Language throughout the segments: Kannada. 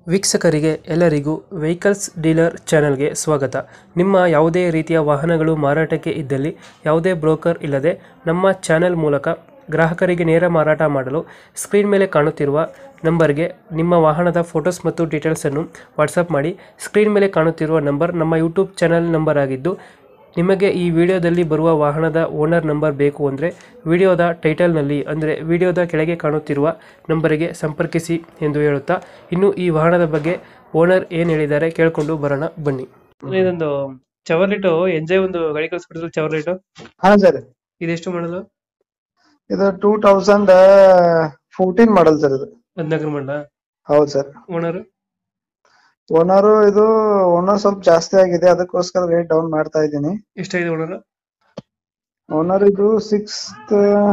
ವೀಕ್ಷಕರಿಗೆ ಎಲ್ಲರಿಗೂ ವೆಹಿಕಲ್ಸ್ ಡೀಲರ್ ಚಾನೆಲ್ಗೆ ಸ್ವಾಗತ ನಿಮ್ಮ ಯಾವುದೇ ರೀತಿಯ ವಾಹನಗಳು ಮಾರಾಟಕ್ಕೆ ಇದ್ದಲ್ಲಿ ಯಾವುದೇ ಬ್ರೋಕರ್ ಇಲ್ಲದೆ ನಮ್ಮ ಚಾನೆಲ್ ಮೂಲಕ ಗ್ರಾಹಕರಿಗೆ ನೇರ ಮಾರಾಟ ಮಾಡಲು ಸ್ಕ್ರೀನ್ ಮೇಲೆ ಕಾಣುತ್ತಿರುವ ನಂಬರ್ಗೆ ನಿಮ್ಮ ವಾಹನದ ಫೋಟೋಸ್ ಮತ್ತು ಡೀಟೇಲ್ಸನ್ನು ವಾಟ್ಸಪ್ ಮಾಡಿ ಸ್ಕ್ರೀನ್ ಮೇಲೆ ಕಾಣುತ್ತಿರುವ ನಂಬರ್ ನಮ್ಮ ಯೂಟ್ಯೂಬ್ ಚಾನೆಲ್ ನಂಬರ್ ಆಗಿದ್ದು ನಿಮಗೆ ಈ ವಿಡಿಯೋದಲ್ಲಿ ಬರುವ ವಾಹನದ ಓನರ್ ನಂಬರ್ ಬೇಕು ಅಂದರೆ ವಿಡಿಯೋದ ಟೈಟಲ್ನಲ್ಲಿ ಅಂದರೆ ವಿಡಿಯೋದ ಕೆಳಗೆ ಕಾಣುತ್ತಿರುವ ನಂಬರಿಗೆ ಸಂಪರ್ಕಿಸಿ ಎಂದು ಹೇಳುತ್ತಾ ಇನ್ನು ಈ ವಾಹನದ ಬಗ್ಗೆ ಓನರ್ ಏನು ಹೇಳಿದ್ದಾರೆ ಕೇಳಿಕೊಂಡು ಬರೋಣ ಬನ್ನಿ ಇದೊಂದು ಚವರ್ಲಿಟು ಎಂಜಾಯ್ ಒಂದು ಗಾಡಿ ಕಳಿಸ್ಬಿಟ್ಟಿದ್ರು ಚವರ್ಲಿಟು ಹಾ ಸರ್ ಇದೆಷ್ಟು ಮಾಡಲು ಇದು two thousand fourteen model sir ಇದು ಹದಿನಾಲ್ಕು ಮಾಡಲ ಹೌದು ಸರ್ ಓನರ್ ಓನರ್ ಇದು ಓನರ್ ಸ್ವಲ್ಪ ಜಾಸ್ತಿ ಆಗಿದೆ ಅದಕ್ಕೋಸ್ಕರ ರೇಟ್ ಡೌನ್ ಮಾಡ್ತಾ ಇದ್ದೀನಿ ಎಷ್ಟಾಗಿದೆ ಓನರ್ ಓನರ್ ಇದು ಸಿಕ್ಸ್ತ್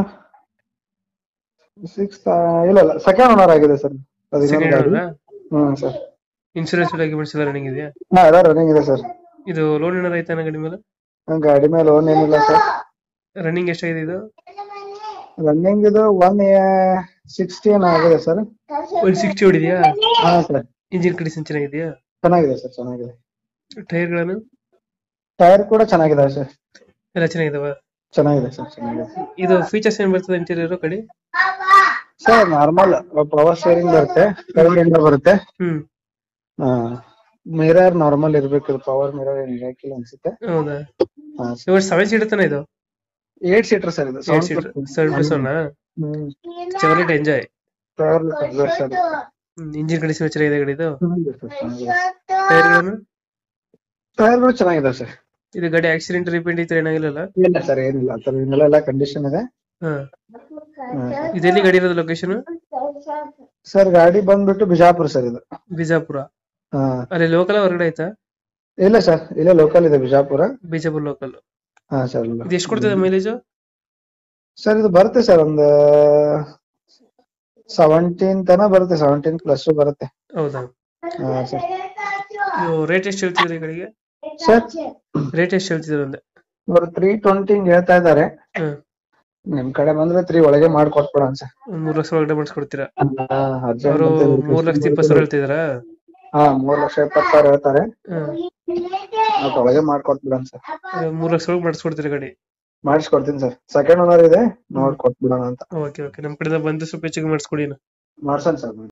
ಸಿಕ್ಸ್ ಇಲ್ಲ ಇಲ್ಲ ಸೆಕೆಂಡ್ ಓನರ್ ಆಗಿದೆ ಸರ್ ಸೆಕೆಂಡ್ ಓನರ್ ಹ್ಮ್ ಸರ್ ಇನ್ಶೂರೆನ್ಸ್ ಡಾಕ್ಯುಮೆಂಟ್ಸ್ ಎಲ್ಲ ರನ್ನಿಂಗ್ ಇದೆಯಾ ಹಾ ಎಲ್ಲ ರನ್ನಿಂಗ್ ಇದೆ ಸರ್ ಇದು ಲೋನ್ ಏನಾರ ಐತಾನ ಗಾಡಿ ಮೇಲೆ ಗಾಡಿ ಮೇಲೆ ಲೋನ್ ಏನಿಲ್ಲ ಸರ್ ರನ್ನಿಂಗ್ ಎಷ್ಟಾಗಿದೆ ಇದು ರನ್ನಿಂಗ್ ಇದು ಒನ್ ಸಿಕ್ಸ್ಟೀನ್ ಆಗಿದೆ ಸರ್ ಒಂದು ಸಿಕ್ಸ್ಟಿ ಹೊಡಿದ್ಯಾ ಹಾ ಸರ್ ಇಂಜಿನ್ ಕಂಡೀಷನ್ ಚೆನ್ನಾಗಿದೆಯಾ ಚೆನ್ನಾಗಿದೆ ಸರ್ ಚೆನ್ನಾಗಿದೆ ಟೈರ್ಗಳನ್ನು ಟೈರ್ ಕೂಡ ಚೆನ್ನಾಗಿದೆ ಸರ್ ಎಲ್ಲ ಚೆನ್ನಾಗಿದಾವ ಚೆನ್ನಾಗಿದೆ ಸರ್ ಚೆನ್ನಾಗಿದೆ ಇದು ಫೀಚರ್ಸ್ ಏನ್ ಬರ್ತದೆ ಇಂಟೀರಿಯರ್ ಕಡೆ ಸರ್ ನಾರ್ಮಲ್ ಪವರ್ ಸ್ಟೇರಿಂಗ್ ಬರುತ್ತೆ ಕೆಳಗಡೆಯಿಂದ ಬರುತ್ತೆ ಹ್ಮ್ ಮಿರರ್ ನಾರ್ಮಲ್ ಇರ್ಬೇಕು ಪವರ್ ಮಿರರ್ ಏನ್ ಇರಕ್ಕಿಲ್ಲ ಅನ್ಸುತ್ತೆ ಹೌದಾ ಇವಾಗ ಸೆವೆನ್ ಸೀಟ್ ತಾನೆ ಇದು ಏಟ್ ಸೀಟರ್ ಸರ್ ಇದು eight seat seven plus one Chevrolet Enjoy engine condition ಚೆನ್ನಾಗಿದೆ ಗಾಡಿ ಇದು ಟೈರ್ಗಳನ್ನು ಟೈರ್ಗಳು ಚೆನ್ನಾಗಿದೆ ಸರ್ ಇದು ಗಾಡಿ ಆಕ್ಸಿಡೆಂಟ್ ರಿಪೇಂಟ್ ಈ ತರ ಏನಾಗಿಲ್ಲ ಇಲ್ಲ ಸರ್ ಏನಿಲ್ಲ ಆತರ ಇನ್ನೆಲ್ಲ ಕಂಡೀಷನ್ ಇದೆ ಹಾ ಇದೆಲ್ಲಿ ಗಾಡಿ ಇರೋದು ಲೊಕೇಶನ್ ಸರ್ ಗಾಡಿ ಬಂದ್ಬಿಟ್ಟು ಬಿಜಾಪುರ ಸರ್ ಇದು ಬಿಜಾಪುರ ಹಾ ಅಲ್ಲಿ ಲೋಕಲ್ ಹೊರಗಡೆ ಆಯ್ತಾ ಇಲ್ಲ ಸರ್ ಇಲ್ಲೇ ಲೋಕಲ್ ಇದೆ ಬಿಜಾಪುರ ಬಿಜಾಪುರ ಲೋಕಲ್ ಹಾ ಸರ್ ಇದು ಎಷ್ಟು ಕೊಡ್ತದೆ ಮೈಲೇಜ್ ಸರ್ ಇದು ಬರುತ್ತೆ ಸರ್ ಒಂದು ಸೆವೆಂಟೀನ್ ತನ ಬರುತ್ತೆ ಸೆವೆಂಟೀನ್ ಪ್ಲಸ್ ಬರುತ್ತೆ ಹೌದಾ ಹಾ ಸರ್ ಇದು ರೇಟ್ ಎಷ್ಟು ಹೇಳ್ತಿದ್ರಿ ಈ ಗಾಡಿಗೆ ಸರ್ ರೇಟ್ ಎಷ್ಟು ಹೇಳ್ತಿದ್ರು ಅಂದೆ ಅವ್ರು ತ್ರೀ ಟ್ವೆಂಟಿ ಹೇಳ್ತಾ ಇದ್ದಾರೆ ಹ್ಮ್ ನಿಮ್ ಕಡೆ ಬಂದ್ರೆ ತ್ರೀ ಒಳಗೆ ಮಾಡ್ಕೊಟ್ಬಿಡೋಣ ಸರ್ ಒಂದ್ ಮೂರ್ ಲಕ್ಷ ಒಳಗಡೆ ಮಾಡಿಸ್ಕೊಡ್ತೀರಾ ಹಾ, urgent ಅವರು ಮತ್ತೆ ಇದಕ್ಕೆ ಮೂರ್ ಲಕ್ಷದ ಇಪ್ಪತ್ತು ಸಾವಿರ ಹೇಳ್ತಿದಾರಾ ಹಾ ಮೂರ್ ಲಕ್ಷ ಇಪ್ಪತ್ತು ಸಾವಿರ ಹೇಳ್ತಾರೆ ಹ್ಮ್ ಅದ್ರೊಳಗೆ ಮಾಡ್ಕೊಟ್ಬಿಡೋಣ ಸರ್ ಮೂರ್ ಲಕ್ಷ ಒಳಗೆ ಮಾಡಿಸ್ಕೊಡ್ತೀರಾ ಗಾಡಿ ಮಾಡಿಸ್ಕೊಡ್ತೀನಿ ಸರ್ ಸೆಕೆಂಡ್ ಓನರ್ ಇದೆ ನೋಡ್ಕೊಟ್ಬಿಡೋಣ ಅಂತ ಓಕೆ ಓಕೆ ನಮ್ ಕಡೆಯಿಂದ ಬಂದು ಸ್ವಲ್ಪ ಹೆಚ್ಚಿಗೆ ಮಾಡಿಸ್ಕೊಡಿ ಮಾಡ್ಸೋಣ ಸರ್